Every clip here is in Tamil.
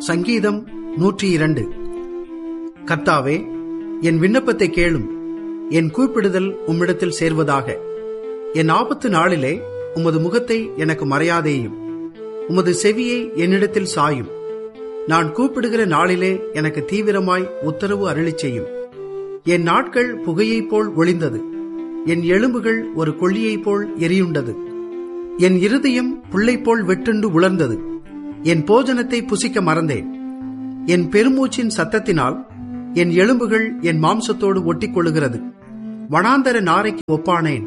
சங்கீதம் நூற்றி இரண்டு கர்த்தாவே என் விண்ணப்பத்தை கேளும் என் கூப்பிடுதல் உம்மிடத்தில் சேர்வதாக என் ஆபத்து நாளிலே உமது முகத்தை எனக்கு மறையாதேயும் உமது செவியை என்னிடத்தில் சாயும் நான் கூப்பிடுகிற நாளிலே எனக்கு தீவிரமாய் உத்தரவு அருளிச் செய்யும் என் நாட்கள் புகையைப் போல் ஒளிந்தது என் எலும்புகள் ஒரு கொள்ளியைப் போல் எரியுண்டது என் இருதயம் புல்லைப் போல் வெட்டுண்டு உலர்ந்தது என் போஜனத்தை புசிக்க மறந்தேன் என் பெருமூச்சின் சத்தத்தினால் என் எலும்புகள் என் மாம்சத்தோடு ஒட்டிக்கொள்ளுகிறது வனாந்தர நாரைக்கு ஒப்பானேன்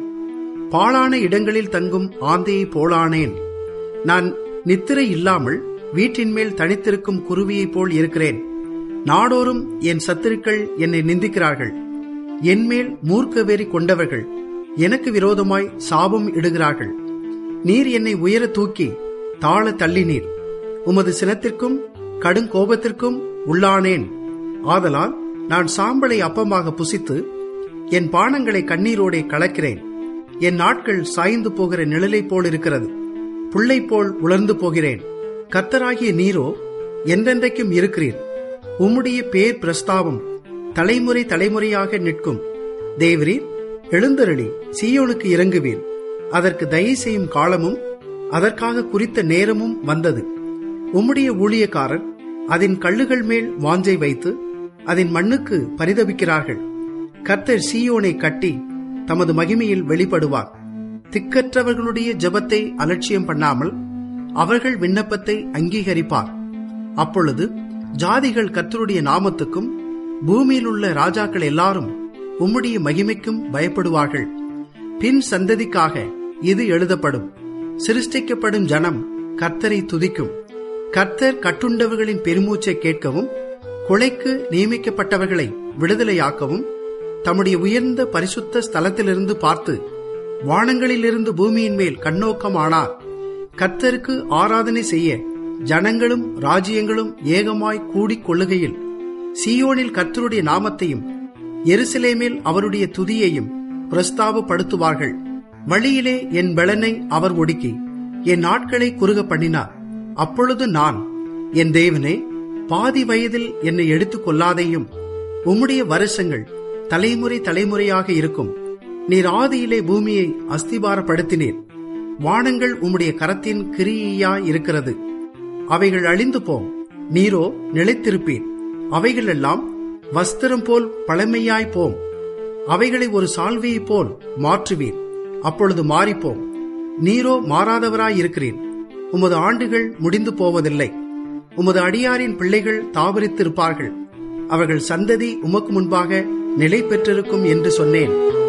பாழான இடங்களில் தங்கும் ஆந்தையைப் போலானேன் நான் நித்திரை இல்லாமல் வீட்டின் மேல் தனித்திருக்கும் குருவியைப் போல் இருக்கிறேன் நாடோறும் என் சத்துருக்கள் என்னை நிந்திக்கிறார்கள் என்மேல் மூர்க்க வெறி கொண்டவர்கள் எனக்கு விரோதமாய் சாபம் இடுகிறார்கள் நீர் என்னை உயர தூக்கி தாழ தள்ளினீர் உமது சினத்திற்கும் கடுங்கோபத்திற்கும் உள்ளானேன் ஆதலால் நான் சாம்பலை அப்பமாக புசித்து என் பானங்களை கண்ணீரோடே கலக்கிறேன் என் நாட்கள் சாய்ந்து போகிற நிழலைப் போல் இருக்கிறது புல்லை போல் உலர்ந்து போகிறேன் கர்த்தராகிய நீரோ என்றென்றைக்கும் இருக்கிறீர் உம்முடைய பேர் பிரஸ்தாபம் தலைமுறை தலைமுறையாக நிற்கும் தேவரீர் எழுந்தருளி சீயோனுக்கு இறங்குவீர் அதற்கு தயை செய்யும் காலமும் அதற்காக குறித்த நேரமும் வந்தது உம்முடைய ஊழியக்காரர் அதன் கல்லுகள் மேல் வாஞ்சை வைத்து அதன் மண்ணுக்கு பரிதபிக்கிறார்கள் கர்த்தர் சீயோனை கட்டி தமது மகிமையில் வெளிப்படுவார் திக்கற்றவர்களுடைய ஜெபத்தை அலட்சியம் பண்ணாமல் அவர்கள் விண்ணப்பத்தை அங்கீகரிப்பார் அப்பொழுது ஜாதிகள் கர்த்தருடைய நாமத்துக்கும் பூமியில் உள்ள ராஜாக்கள் எல்லாரும் உம்முடைய மகிமைக்கும் பயப்படுவார்கள் பின் சந்ததிக்காக இது எழுதப்படும் சிருஷ்டிக்கப்படும் ஜனம் கர்த்தரை துதிக்கும் கர்த்தர் கட்டுண்டவர்களின் பெருமூச்சை கேட்கவும் கொலைக்கு நியமிக்கப்பட்டவர்களை விடுதலையாக்கவும் தம்முடைய உயர்ந்த பரிசுத்த ஸ்தலத்திலிருந்து பார்த்து வானங்களிலிருந்து பூமியின் மேல் கண்ணோக்கமானார் கர்த்தருக்கு ஆராதனை செய்ய ஜனங்களும் ராஜ்யங்களும் ஏகமாய் கூடிக் கொள்ளுகையில் சியோனில் கர்த்தருடைய நாமத்தையும் எருசலேமில் அவருடைய துதியையும் பிரஸ்தாபப்படுத்துவார்கள் வழியிலே என் பலனை அவர் ஒடுக்கி என் நாட்களை குறுக பண்ணினார் அப்பொழுது நான் என் தேவனே பாதி வயதில் என்னை எடுத்துக் கொள்ளாதேயும் உம்முடைய வருஷங்கள் தலைமுறை தலைமுறையாக இருக்கும் நீர் ஆதியிலே பூமியை அஸ்திபாரப்படுத்தினீர் வானங்கள் உம்முடைய கரத்தின் கிரியாய் இருக்கிறது அவைகள் அழிந்து போம் நீரோ நிலைத்திருப்பீர் அவைகளெல்லாம் வஸ்திரம் போல் பழமையாய் போம் அவைகளை ஒரு சால்வையைப் போல் மாற்றுவீர் அப்பொழுது மாறிப்போம் நீரோ மாறாதவராய் இருக்கிறீர் உமது ஆண்டுகள் முடிந்து போவதில்லை உமது அடியாரின் பிள்ளைகள் தாவரித்திருப்பார்கள் அவர்கள் சந்ததி உமக்கு முன்பாக நிலை பெற்றிருக்கும் என்று சொன்னேன்